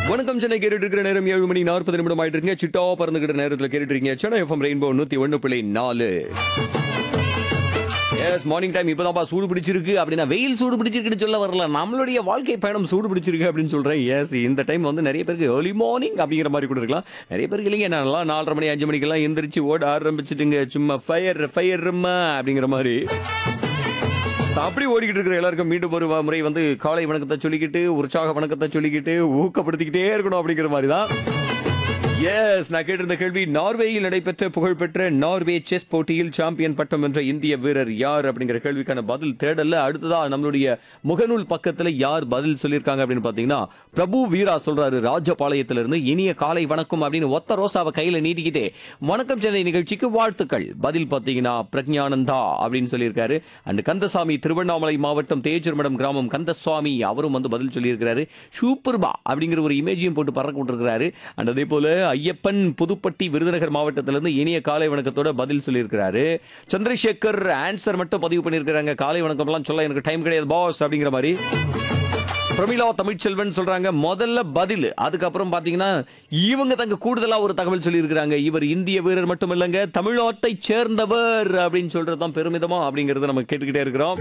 வணக்கம் சென்னை கேட்டுட்டு இருக்கிற நேரம் ஏழு மணி நாற்பது நிமிடம் ஆயிட்டு இருக்கீங்க சிட்டா பறந்துகிட்ட நேரத்தில் கேட்டுட்டு இருக்கீங்க சென்னை எஃப்எம் ரெயின்போ நூத்தி ஒண்ணு புள்ளி நாலு எஸ் மார்னிங் டைம் இப்போதான்ப்பா சூடு பிடிச்சிருக்கு அப்படின்னா வெயில் சூடு பிடிச்சிருக்குன்னு சொல்ல வரல நம்மளுடைய வாழ்க்கை பயணம் சூடு பிடிச்சிருக்கு அப்படின்னு சொல்றேன் எஸ் இந்த டைம் வந்து நிறைய பேருக்கு ஏர்லி மார்னிங் அப்படிங்கிற மாதிரி கூட இருக்கலாம் நிறைய பேருக்கு இல்லைங்க நல்லா நாலரை மணி அஞ்சு மணிக்கெல்லாம் எந்திரிச்சு ஓட ஆரம்பிச்சிட்டுங்க சும்மா ஃபயர் ஃபயர்மா அப்படிங்கிற மாதிரி அப்படி ஓடிக்கிட்டு இருக்கிற எல்லாருக்கும் மீண்டும் ஒரு முறை வந்து காலை வணக்கத்தை சொல்லிக்கிட்டு உற்சாக வணக்கத்தை சொல்லிக்கிட்டு ஊக்கப்படுத்திக்கிட்டே இருக்கணும் அப்படிங்கிற மாதிரி தான் எஸ் நான் கேட்டிருந்த கேள்வி நார்வேயில் நடைபெற்ற புகழ்பெற்ற நார்வே செஸ் போட்டியில் சாம்பியன் பட்டம் வென்ற இந்திய வீரர் யார் அப்படிங்கிற கேள்விக்கான பதில் தேடல்ல அடுத்ததா நம்மளுடைய முகநூல் பக்கத்துல யார் பதில் சொல்லியிருக்காங்க அப்படின்னு பாத்தீங்கன்னா பிரபு வீரா சொல்றாரு ராஜபாளையத்திலிருந்து இனிய காலை வணக்கம் அப்படின்னு ஒத்த ரோசாவை கையில நீட்டிக்கிட்டே வணக்கம் சென்னை நிகழ்ச்சிக்கு வாழ்த்துக்கள் பதில் பாத்தீங்கன்னா பிரக்ஞானந்தா அப்படின்னு சொல்லியிருக்காரு அண்ட் கந்தசாமி திருவண்ணாமலை மாவட்டம் தேஜர்மடம் கிராமம் கந்தசுவாமி அவரும் வந்து பதில் சொல்லியிருக்கிறாரு சூப்பர்பா அப்படிங்கிற ஒரு இமேஜையும் போட்டு பறக்க விட்டுருக்கிறாரு அண்ட் அதே போல ஐயப்பன் புதுப்பட்டி விருதுநகர் மாவட்டத்திலிருந்து இனிய காலை வணக்கத்தோட பதில் சொல்லியிருக்கிறாரு சந்திரசேகர் ஆன்சர் மட்டும் பதிவு பண்ணியிருக்கிறாங்க காலை வணக்கம்லாம் சொல்ல எனக்கு டைம் கிடையாது பாஸ் அப்படிங்கிற மாதிரி பிரமிளா தமிழ்ச்செல்வன் சொல்றாங்க முதல்ல பதில் அதுக்கப்புறம் பாத்தீங்கன்னா இவங்க தங்க கூடுதலா ஒரு தகவல் சொல்லியிருக்கிறாங்க இவர் இந்திய வீரர் மட்டும் இல்லைங்க தமிழ்நாட்டை சேர்ந்தவர் அப்படின்னு சொல்றதுதான் பெருமிதமா அப்படிங்கறத நம்ம கேட்டுக்கிட்டே இருக்கிறோம்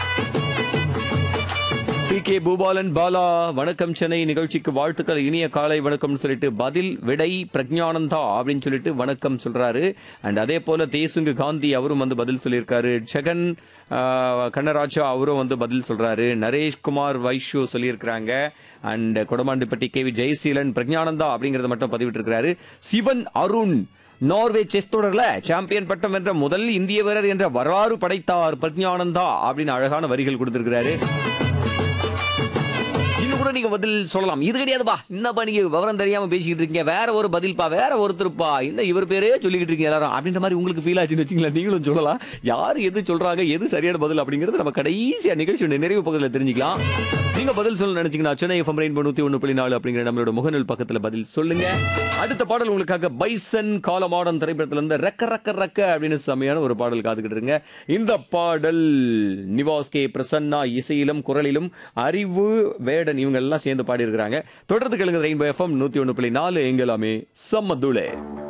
பி கே பூபாலன் பாலா வணக்கம் சென்னை நிகழ்ச்சிக்கு வாழ்த்துக்கள் இனிய காலை வணக்கம்னு சொல்லிட்டு பதில் விடை பிரக்ஞானந்தா அப்படின்னு சொல்லிட்டு வணக்கம் சொல்றாரு அண்ட் அதே போல தேசுங்கு காந்தி அவரும் வந்து பதில் சொல்லியிருக்காரு ஜெகன் ஆஹ், கண்ணராஜா அவரும் வந்து பதில் சொல்றாரு நரேஷ்குமார் வைஷ்யூ சொல்லியிருக்கிறாங்க and Kodamandipatti K V Jayaseelan Praggnanandhaa அப்படிங்கறத மட்டும் பதிவிட்டிருக்கிறாரு சிவன் அருண் நார்வே செஸ் தொடர்ல சாம்பியன் பட்டம் வென்ற முதல் இந்திய வீரர் என்ற வரலாறு படைத்தார் பிரக்ஞானந்தா அப்படின்னு அழகான வரிகள் கொடுத்திருக்கிறாரு இன்னும் கூட நீங்க பதில் சொல்லலாம் இது கிடையாதுப்பா என்னப்பா நீங்க விவரம் தெரியாம பேசிக்கிட்டு இருக்கீங்க வேற ஒரு பதில்ப்பா வேற ஒருத்தருப்பா என்ன இவர் பேரே சொல்லிக்கிட்டு இருக்கீங்க எல்லாரும் அப்படின்ற மாதிரி உங்களுக்கு ஃபீல் ஆச்சுன்னு வச்சுங்களேன் நீங்களும் சொல்லலாம் யார் எது சொல்றாங்க எது சரியான பதில் அப்படிங்கிறது நம்ம கடைசியா நிகழ்ச்சியோட நிறைவு பக்கத்துல தெரிஞ்சுக்கலாம் நீங்க பதில் சொல்ல நினைச்சீங்கன்னா சென்னை எஃப்எம் ரெயின் நூத்தி ஒண்ணு புள்ளி நாலு அப்படிங்கிற நம்மளோட முகநூல் பக்கத்துல பதில் சொல்லுங்க அடுத்த பாடல் உங்களுக்காக பைசன் காலமாடன் திரைப்படத்துல இருந்து ரெக்க ரெக்க ரெக்க அப்படின்னு செம்மையான ஒரு பாடல் காத்துக்கிட்டு இருங்க இந்த பாடல் நிவாஸ் கே பிரசன்னா இசையிலும் குரலிலும் அறிவு வேடன் இவங்க எல்லாம் சேர்ந்து பாடி இருக்கிறாங்க தொடர்ந்து கேளுங்க ரெயின்போ எஃப்எம் நூத்தி ஒண்ணு புள்ளி நாலு எங்கெல்லாமே செம்ம தூளே